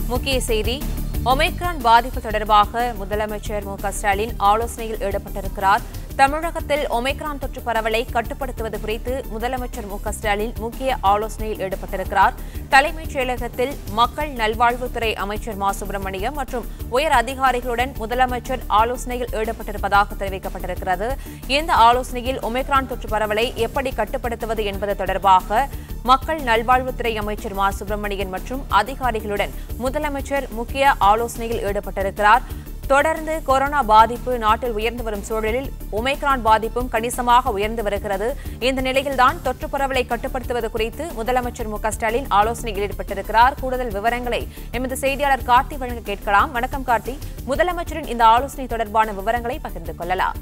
முக்கிய செய்தி ஒமைக்ரான் பாதிப்பு தொடர்பாக முதலமைச்சர் மு க ஸ்டாலின் ஆலோசனையில் ஈடுபட்டிருக்கிறார் தமிழகத்தில் ஒமைக்ரான் தொற்று பரவலை கட்டுப்படுத்துவது குறித்து முதலமைச்சர் மு க ஸ்டாலின் முக்கிய ஆலோசனையில் ஈடுபட்டிருக்கிறார் தலைமைச் செயலகத்தில் மக்கள் நல்வாழ்வுத்துறை அமைச்சர் மா சுப்பிரமணியம் மற்றும் உயர் அதிகாரிகளுடன் முதலமைச்சர் ஆலோசனையில் ஈடுபட்டிருப்பதாக தெரிவிக்கப்பட்டிருக்கிறது இந்த ஆலோசனையில் ஒமைக்ரான் தொற்று பரவலை எப்படி கட்டுப்படுத்துவது என்பது தொடர்பாக மக்கள் நல்வாழ்வுத்துறை அமைச்சர் மா சுப்பிரமணியன் மற்றும் அதிகாரிகளுடன் முதலமைச்சர் முக்கிய ஆலோசனையில் ஈடுபட்டிருக்கிறார் தொடர்ந்து கொரோனா பாதிப்பு நாட்டில் உயர்ந்து வரும் சூழலில் ஒமைக்ரான் பாதிப்பும் கணிசமாக உயர்ந்து வருகிறது இந்த நிலையில்தான் தொற்று பரவலை கட்டுப்படுத்துவது குறித்து முதலமைச்சர் மு க ஸ்டாலின் ஆலோசனையில் ஈடுபட்டிருக்கிறார் கூடுதல் விவரங்களை எமது செய்தியாளர் கார்த்தி வழங்க கேட்கலாம் வணக்கம் கார்த்தி முதலமைச்சரின் இந்த ஆலோசனை தொடர்பான விவரங்களை பகிர்ந்து கொள்ளலாம்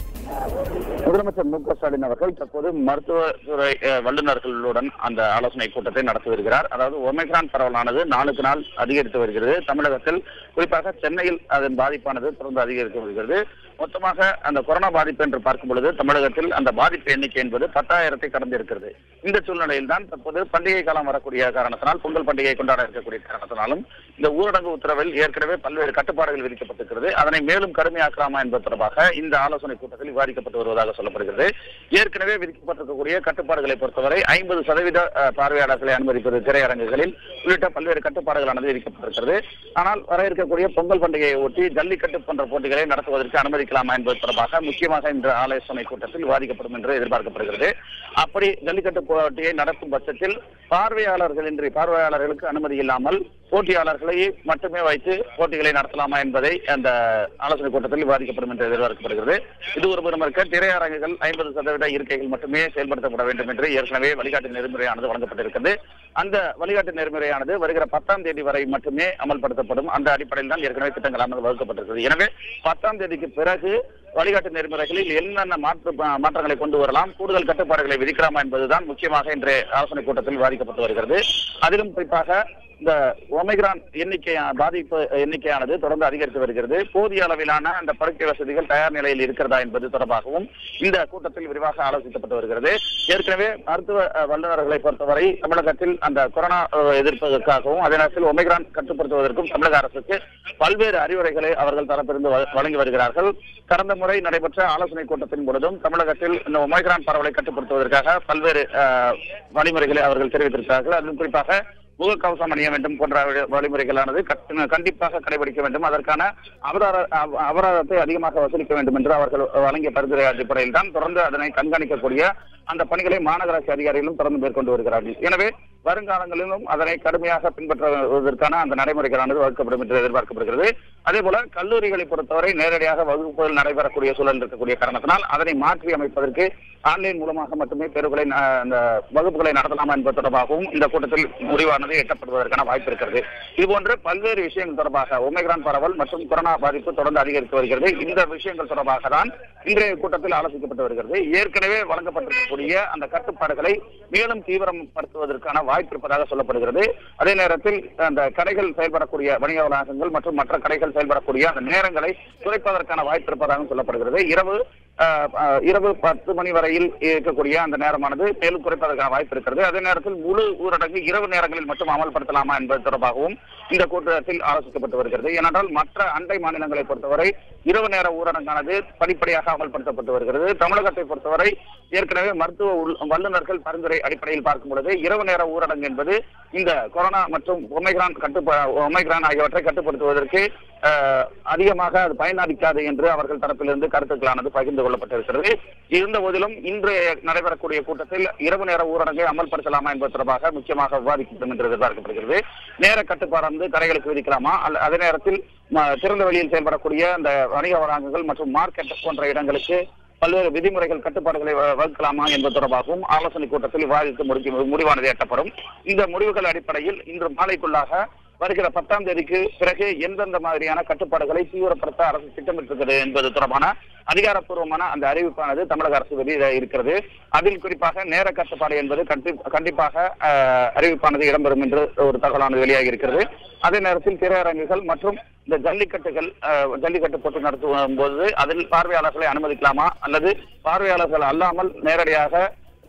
முதலமைச்சர் மு க ஸ்டாலின் அவர்கள் தற்போது மருத்துவத்துறை அஹ், வல்லுநர்களுடன் அந்த ஆலோசனை கூட்டத்தை நடத்தி வருகிறார் அதாவது ஒமைக்ரான் பரவலானது நாளுக்கு நாள் அதிகரித்து வருகிறது தமிழகத்தில் குறிப்பாக சென்னையில் அதன் பாதிப்பானது தொடர்ந்து அதிகரித்து வருகிறது மொத்தமாக அந்த கொரோனா பாதிப்பு என்று பார்க்கும் பொழுது தமிழகத்தில் அந்த பாதிப்பு எண்ணிக்கை என்பது பத்தாயிரத்தை கடந்து இருக்கிறது இந்த சூழ்நிலையில் தான் தற்போது பண்டிகை காலம் வரக்கூடிய காரணத்தினால் பொங்கல் பண்டிகை கொண்டாட இருக்கக்கூடிய காரணத்தினாலும் இந்த ஊரடங்கு உத்தரவில் ஏற்கனவே பல்வேறு கட்டுப்பாடுகள் விதிக்கப்பட்டிருக்கிறது அதனை மேலும் கடுமையாக்கலாமா என்பது தொடர்பாக இந்த ஆலோசனை கூட்டத்தில் விவாதிக்கப்பட்டு வருவதாக சொல்லப்படுகிறது ஏற்கனவே விதிக்கப்பட்டிருக்கக்கூடிய கட்டுப்பாடுகளை பொறுத்தவரை ஐம்பது சதவீத அஹ், பார்வையாளர்களை அனுமதிப்பது திரையரங்குகளில் உள்ளிட்ட பல்வேறு கட்டுப்பாடுகளானது விதிக்கப்பட்டிருக்கிறது ஆனால் வர இருக்கக்கூடிய பொங்கல் பண்டிகையை ஒட்டி ஜல்லிக்கட்டு போன்ற போட்டிகளை நடத்துவதற்கு அனுமதிக்கலாமா என்பது தொடர்பாக முக்கியமாக இந்த ஆலோசனை கூட்டத்தில் விவாதிக்கப்படும் என்று எதிர்பார்க்கப்படுகிறது அப்படி ஜல்லிக்கட்டு போட்டியை நடத்தும் பட்சத்தில் பார்வையாளர்களின்றி பார்வையாளர்களுக்கு அனுமதி இல்லாமல் போட்டியாளர்களை மட்டுமே வைத்து போட்டிகளை நடத்தலாமா என்பதை அந்த ஆலோசனை கூட்டத்தில் விவாதிக்கப்படும் என்று எதிர்பார்க்கப்படுகிறது இது ஒரு புறம் இருக்க திரையரங்குகள் ஐம்பது சதவீத இருக்கைகள் மட்டுமே செயல்படுத்தப்பட வேண்டும் என்று ஏற்கனவே வழிகாட்டு நெறிமுறையானது வழங்கப்பட்டிருக்கிறது அந்த வழிகாட்டு நெறிமுறையானது வருகிற பத்தாம் தேதி வரை மட்டுமே அமல்படுத்தப்படும் அந்த அடிப்படையில் தான் ஏற்கனவே திட்டங்களானது வகுக்கப்பட்டிருக்கிறது எனவே பத்தாம் தேதிக்கு பிறகு வழிகாட்டு நெறிமுறைகளில் என்னென்ன மாற்று மாற்றங்களை கொண்டு வரலாம் கூடுதல் கட்டுப்பாடுகளை விதிக்கலாமா என்பதுதான் முக்கியமாக இன்றைய ஆலோசனை கூட்டத்தில் விவாதிக்கப்பட்டு வருகிறது அதிலும் குறிப்பாக இந்த ஒமைக்ரான் எண்ணிக்கை பாதிப்பு எண்ணிக்கையானது தொடர்ந்து அதிகரித்து வருகிறது போதிய அளவிலான அந்த படுக்கை வசதிகள் தயார் நிலையில் இருக்கிறதா என்பது தொடர்பாகவும் இந்த கூட்டத்தில் விரிவாக ஆலோசிக்கப்பட்டு வருகிறது ஏற்கனவே மருத்துவ அஹ், வல்லுநர்களை பொறுத்தவரை தமிழகத்தில் அந்த கொரோனா அஹ், எதிர்ப்பதற்காகவும் அதே நேரத்தில் ஒமைக்ரான் கட்டுப்படுத்துவதற்கும் தமிழக அரசுக்கு பல்வேறு அறிவுரைகளை அவர்கள் தரப்பிலிருந்து வ- வழங்கி வருகிறார்கள் கடந்த முறை நடைபெற்ற ஆலோசனை கூட்டத்தின் பொழுதும் தமிழகத்தில் இந்த ஒமைக்ரான் பரவலை கட்டுப்படுத்துவதற்காக பல்வேறு அஹ், வழிமுறைகளை அவர்கள் தெரிவித்திருக்கிறார்கள் அதிலும் குறிப்பாக முகக்கவசம் அணிய வேண்டும் போன்ற வழி- வழிமுறைகளானது கட்டு- கண்டிப்பாக கடைபிடிக்க வேண்டும் அதற்கான அபராத அப- அபராதத்தை அதிகமாக வசூலிக்க வேண்டும் என்று அவர்கள் வழங்கிய பரிந்துரை அடிப்படையில் தான் தொடர்ந்து அதனை கண்காணிக்கக்கூடிய அந்த பணிகளை மாநகராட்சி அதிகாரிகளும் தொடர்ந்து மேற்கொண்டு வருகிறார்கள் எனவே வருங்காலங்களிலும் அதனை கடுமையாக பின்பற்றுவதற்கான அந்த நடைமுறைகளானது வகுக்கப்படும் என்று எதிர்பார்க்கப்படுகிறது அதே போல கல்லூரிகளை பொறுத்தவரை நேரடியாக வகுப்புகள் நடைபெறக்கூடிய சூழல் இருக்கக்கூடிய காரணத்தினால் அதனை மாற்றி அமைப்பதற்கு ஆன்லைன் மூலமாக மட்டுமே தேர்வுகளை ந- அந்த வகுப்புகளை நடத்தலாமா என்பது தொடர்பாகவும் இந்த கூட்டத்தில் முடிவானது எட்டப்படுவதற்கான வாய்ப்பு இருக்கிறது இதுபோன்ற பல்வேறு விஷயங்கள் தொடர்பாக ஒமைக்ரான் பரவல் மற்றும் கொரோனா பாதிப்பு தொடர்ந்து அதிகரித்து வருகிறது இந்த விஷயங்கள் தொடர்பாக தான் இன்றைய கூட்டத்தில் ஆலோசிக்கப்பட்டு வருகிறது ஏற்கனவே வழங்கப்பட்டிருக்கக்கூடிய அந்த கட்டுப்பாடுகளை மேலும் தீவிரப்படுத்துவதற்கான வாய்ப்பு இருப்பதாக சொல்லப்படுகிறது அதே நேரத்தில் அந்த கடைகள் செயல்படக்கூடிய வணிக வளாகங்கள் மற்றும் மற்ற கடைகள் செயல்படக்கூடிய அந்த நேரங்களை குறைப்பதற்கான வாய்ப்பு இருப்பதாக சொல்லப்படுகிறது இரவு அஹ், அஹ், இரவு பத்து மணி வரையில் இருக்கக்கூடிய அந்த நேரமானது மேலும் குறைப்பதற்கான வாய்ப்பு இருக்கிறது அதே நேரத்தில் முழு ஊரடங்கு இரவு நேரங்களில் மட்டும் அமல்படுத்தலாமா என்பது தொடர்பாகவும் இந்த கூட்டத்தில் ஆலோசிக்கப்பட்டு வருகிறது ஏனென்றால் மற்ற அண்டை மாநிலங்களை பொறுத்தவரை இரவு நேர ஊரடங்கானது படிப்படியாக அமல்படுத்தப்பட்டு வருகிறது தமிழகத்தை பொறுத்தவரை ஏற்கனவே மருத்துவ உள்- வல்லுநர்கள் பரிந்துரை அடிப்படையில் பார்க்கும் பொழுது இரவு நேர ஊரடங்கு என்பது இந்த கொரோனா மற்றும் ஒமைக்ரான் கட்டுப்பா ஒமைக்ரான் ஆகியவற்றை கட்டுப்படுத்துவதற்கு அஹ், அதிகமாக அது பயனளிக்காது என்று அவர்கள் தரப்பிலிருந்து கருத்துக்களானது பகிர்ந்து கொள்ளப்பட்டிருக்கிறது இருந்த போதிலும் இன்று நடைபெறக்கூடிய கூட்டத்தில் இரவு நேர ஊரடங்கை அமல்படுத்தலாமா என்பது தொடர்பாக முக்கியமாக விவாதிக்கப்படும் என்று எதிர்பார்க்கப்படுகிறது நேர கட்டுப்பாடு கடைகளுக்கு விதிக்கலாமா அல்ல அதே நேரத்தில் ம- திறந்த வெளியில் செயல்படக்கூடிய அந்த வணிக வளாகங்கள் மற்றும் மார்க்கெட் போன்ற இடங்களுக்கு பல்வேறு விதிமுறைகள் கட்டுப்பாடுகளை வ- வகுக்கலாமா என்பது தொடர்பாகவும் ஆலோசனை கூட்டத்தில் விவாதித்து முடிக்க முடிவானது எட்டப்படும் இந்த முடிவுகள் அடிப்படையில் இன்று மாலைக்குள்ளாக வருகிற பத்தாம் தேதிக்கு பிறகு எந்தெந்த மாதிரியான கட்டுப்பாடுகளை தீவிரப்படுத்த அரசு திட்டமிட்டிருக்கிறது என்பது தொடர்பான அதிகாரப்பூர்வமான அந்த அறிவிப்பானது தமிழக அரசு வெளியிட இருக்கிறது அதில் குறிப்பாக நேர கட்டுப்பாடு என்பது கண்டி- கண்டிப்பாக அஹ், அறிவிப்பானது இடம்பெறும் என்று ஒரு தகவலானது வெளியாகி இருக்கிறது அதே நேரத்தில் திரையரங்குகள் மற்றும் இந்த ஜல்லிக்கட்டுகள் அஹ், ஜல்லிக்கட்டு போட்டி நடத்தும் போது அதில் பார்வையாளர்களை அனுமதிக்கலாமா அல்லது பார்வையாளர்கள் அல்லாமல் நேரடியாக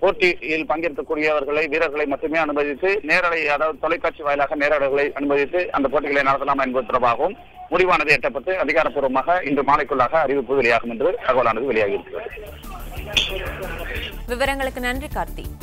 போட்டியில் பங்கேற்கக்கூடியவர்களை வீரர்களை மட்டுமே அனுமதித்து நேரலை அதாவது தொலைக்காட்சி வாயிலாக நேரலைகளை அனுமதித்து அந்த போட்டிகளை நடத்தலாம் என்பது தொடர்பாகவும் முடிவானது எட்டப்பட்டு அதிகாரப்பூர்வமாக இன்று மாலைக்குள்ளாக அறிவிப்பு வெளியாகும் என்று தகவலானது வெளியாகியிருக்கிறது விவரங்களுக்கு நன்றி கார்த்தி